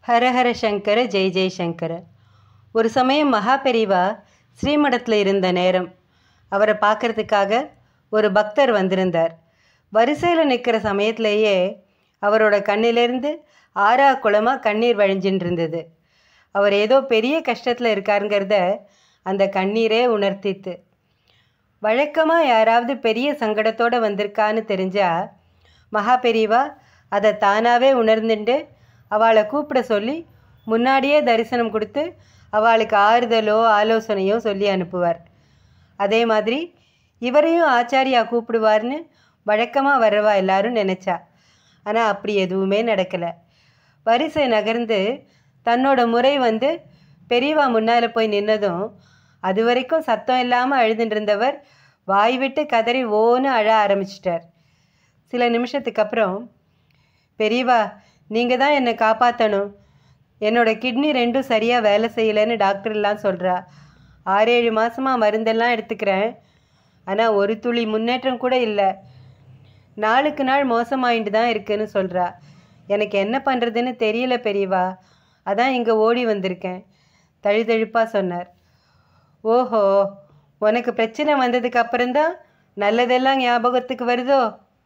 ஹரஹர சங்கர ஜெய் ஜெய் சங்கர ஒரு சமயம் மகா பெரிவா ஸ்ரீமடத்தில் இருந்த நேரம் அவரை பார்க்கறதுக்காக ஒரு பக்தர் வந்திருந்தார் வரிசையில் நிற்கிற சமயத்திலேயே அவரோட கண்ணிலேருந்து ஆறா குளமாக கண்ணீர் வழிஞ்சின்னு இருந்தது அவர் ஏதோ பெரிய கஷ்டத்தில் இருக்காருங்கிறத அந்த கண்ணீரே உணர்த்தித்து வழக்கமாக யாராவது பெரிய சங்கடத்தோடு வந்திருக்கான்னு தெரிஞ்சா மகா பெரியவா அதை தானாகவே உணர்ந்துட்டு அவளை கூப்பிட சொல்லி முன்னாடியே தரிசனம் கொடுத்து அவளுக்கு ஆறுதலோ ஆலோசனையோ சொல்லி அனுப்புவார் அதே மாதிரி இவரையும் ஆச்சாரியா கூப்பிடுவார்னு வழக்கமாக வர்றவா எல்லாரும் நினச்சா ஆனால் அப்படி எதுவுமே நடக்கலை வரிசை நகர்ந்து தன்னோட முறை வந்து பெரியவா முன்னால் போய் நின்னதும் அது வரைக்கும் சத்தம் இல்லாமல் அழுதுட்டு இருந்தவர் வாய் விட்டு கதறி ஓன்னு அழ ஆரம்பிச்சிட்டார் சில நிமிஷத்துக்கு அப்புறம் பெரியவா நீங்கள் தான் என்னை காப்பாற்றணும் என்னோட கிட்னி ரெண்டும் சரியாக வேலை செய்யலைன்னு டாக்டர்லாம் சொல்கிறா ஆறேழு மாதமாக மருந்தெல்லாம் எடுத்துக்கிறேன் ஆனால் ஒரு துளி முன்னேற்றம் கூட இல்லை நாளுக்கு நாள் மோசமாயிட்டு தான் இருக்குன்னு சொல்கிறா எனக்கு என்ன பண்ணுறதுன்னு தெரியல பெரியவா அதான் இங்கே ஓடி வந்திருக்கேன் தழுதழுப்பாக சொன்னார் ஓஹோ உனக்கு பிரச்சனை வந்ததுக்கு அப்புறம்தான் நல்லதெல்லாம் ஞாபகத்துக்கு வருதோ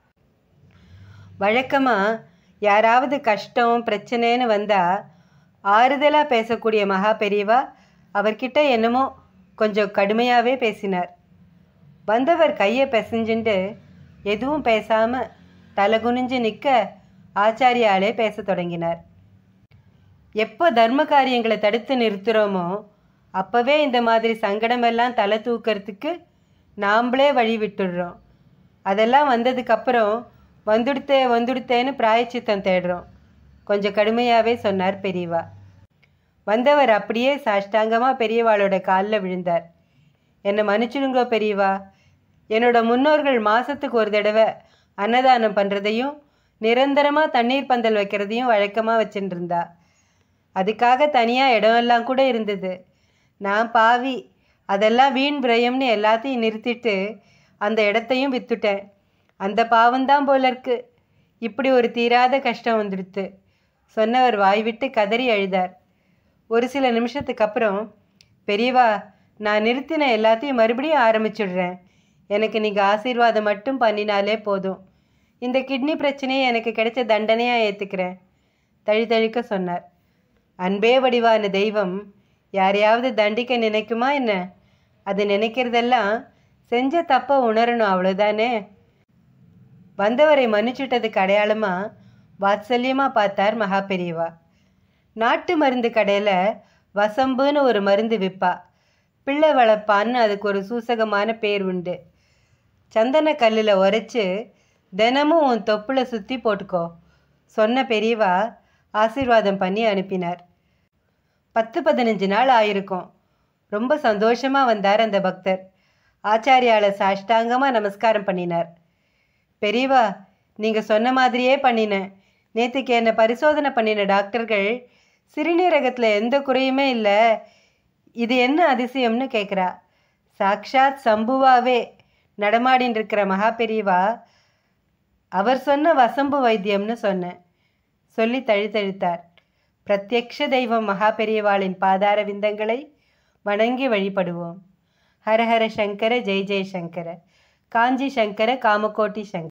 வழக்கமாக யாராவது கஷ்டம் பிரச்சனைன்னு வந்தால் ஆறுதலாக பேசக்கூடிய மகா பெரியவா அவர்கிட்ட என்னமோ கொஞ்சம் கடுமையாகவே பேசினார் வந்தவர் கையை பிசைஞ்சுண்டு எதுவும் பேசாமல் தலை குனிஞ்சு நிற்க ஆச்சாரியாலே பேசத் தொடங்கினார் எப்போ தர்ம காரியங்களை தடுத்து நிறுத்துகிறோமோ அப்போவே இந்த மாதிரி சங்கடமெல்லாம் தலை தூக்கிறதுக்கு நாம்ளே வழி விட்டுடுறோம் அதெல்லாம் வந்ததுக்கப்புறம் வந்துடுத்தே வந்துடுத்தேன்னு பிராயச்சித்தம் தேடுறோம் கொஞ்சம் கடுமையாகவே சொன்னார் பெரியவா வந்தவர் அப்படியே சாஷ்டாங்கமாக பெரியவாளோட காலில் விழுந்தார் என்னை மன்னிச்சிடுங்கோ பெரியவா என்னோட முன்னோர்கள் மாதத்துக்கு ஒரு தடவை அன்னதானம் பண்ணுறதையும் நிரந்தரமாக தண்ணீர் பந்தல் வைக்கிறதையும் வழக்கமாக வச்சுட்டு இருந்தா அதுக்காக தனியாக இடமெல்லாம் கூட இருந்தது நான் பாவி அதெல்லாம் வீண் விரயம்னு எல்லாத்தையும் நிறுத்திட்டு அந்த இடத்தையும் வித்துட்டேன் அந்த பாவம்தான் போல இருக்கு இப்படி ஒரு தீராத கஷ்டம் வந்துடுத்து சொன்னவர் வாய் விட்டு கதறி அழுதார் ஒரு சில நிமிஷத்துக்கு அப்புறம் பெரியவா நான் நிறுத்தின எல்லாத்தையும் மறுபடியும் ஆரம்பிச்சிடுறேன் எனக்கு நீங்கள் ஆசீர்வாதம் மட்டும் பண்ணினாலே போதும் இந்த கிட்னி பிரச்சனையை எனக்கு கிடைச்ச தண்டனையாக ஏற்றுக்கிறேன் தழுதழுக்க சொன்னார் அன்பே வடிவான தெய்வம் யாரையாவது தண்டிக்க நினைக்குமா என்ன அது நினைக்கிறதெல்லாம் செஞ்ச தப்பை உணரணும் அவ்வளோதானே வந்தவரை மன்னிச்சுட்டதுக்கு அடையாளமாக வாத்சல்யமாக பார்த்தார் மகா பெரியவா நாட்டு மருந்து கடையில் வசம்புன்னு ஒரு மருந்து விற்பா பிள்ளை வளர்ப்பான்னு அதுக்கு ஒரு சூசகமான பேர் உண்டு சந்தன கல்லில் உரைச்சி தினமும் உன் தொப்புல சுற்றி போட்டுக்கோ சொன்ன பெரியவா ஆசீர்வாதம் பண்ணி அனுப்பினார் பத்து பதினஞ்சு நாள் ஆயிருக்கும் ரொம்ப சந்தோஷமாக வந்தார் அந்த பக்தர் ஆச்சாரியால சாஷ்டாங்கமாக நமஸ்காரம் பண்ணினார் பெரியவா நீங்கள் சொன்ன மாதிரியே பண்ணினேன் நேற்றுக்கு என்னை பரிசோதனை பண்ணின டாக்டர்கள் சிறுநீரகத்தில் எந்த குறையுமே இல்லை இது என்ன அதிசயம்னு கேட்குறா சாக்ஷாத் சம்புவாவே நடமாடின்னு இருக்கிற மகா பெரியவா அவர் சொன்ன வசம்பு வைத்தியம்னு சொன்னேன் சொல்லி தழுத்தழுத்தார் பிரத்யக்ஷ தெய்வம் மகா பெரியவாளின் பாதார விந்தங்களை வணங்கி வழிபடுவோம் ஹரஹர சங்கர ஜெய் ஜெய் சங்கர காஞ்சி சங்கர காமகோட்டி சங்கர